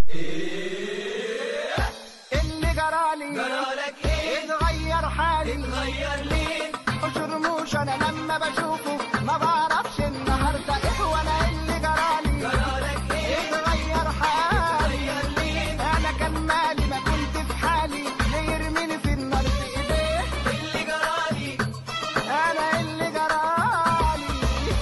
اللي جرالي جرالك ايه اتغير حالي اتغير ليه وشرموش انا لما بشوفه ما بعرفش النهارده ايه وانا اللي جرالي جرالك ايه اتغير حالي اتغير ليه انا كان مالي ما كنت في حالي ليه يرميني في النار في ايديه اللي جرالي انا اللي جرالي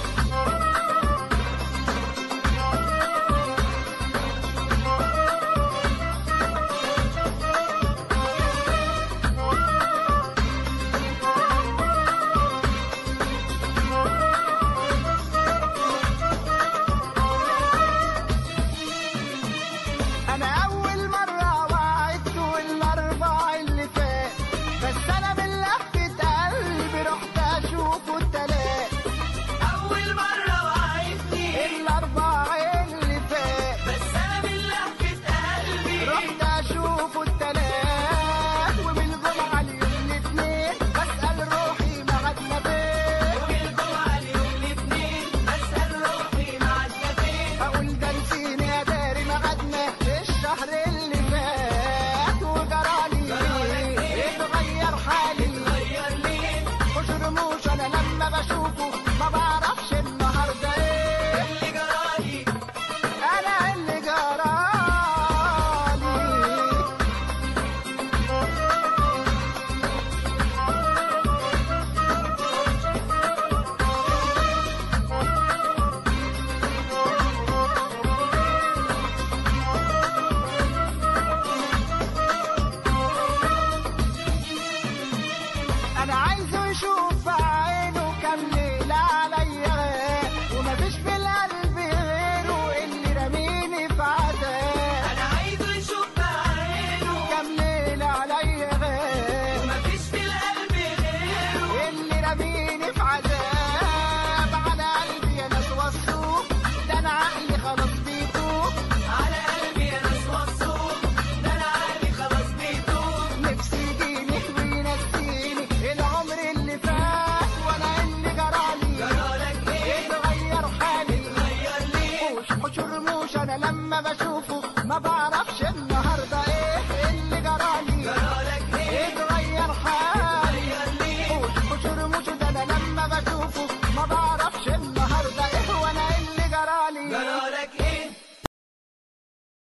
انا اول مره وعدت والاربع اللي فات بس انا من لهفه قلبي رحت اشوفه التلات اول مره وعدتني الاربع اللي فات بس انا من لهفه قلبي رحت اشوفه التلات وبالجمعه اليوم الاثنين بسال روحي ميعادنا فين وبالجمعه اليوم الاثنين بسال روحي معدنا فين اقول ده نسيني يا داري ميعادنا الشهر اللي فات وجرالي اتغير حالي اتغير ليه مش رموش انا لما بشوفه ما بعرفش النهارده ايه اللي جرالي انا اللي جرالي انا عايزه يشوف في عينه كام ليله عليا غاب ومفيش في القلب غيره اللي رميني في عذاب انا عايزه يشوف بعينه كام ليله عليا غاب مفيش في القلب غيره اللي رميني في عذاب على قلبي يا ناس وصوه ده انا عقلي خلاص بيتوه على قلبي يا ناس وصوه ده انا عقلي خلاص بيتوه نفسي يجيني وينسيني العمر اللي فات وانا اللي جرالي جرالك ايه اتغير حالي اتغير ليه وش حشر موش انا لما بشوفه ما بعرف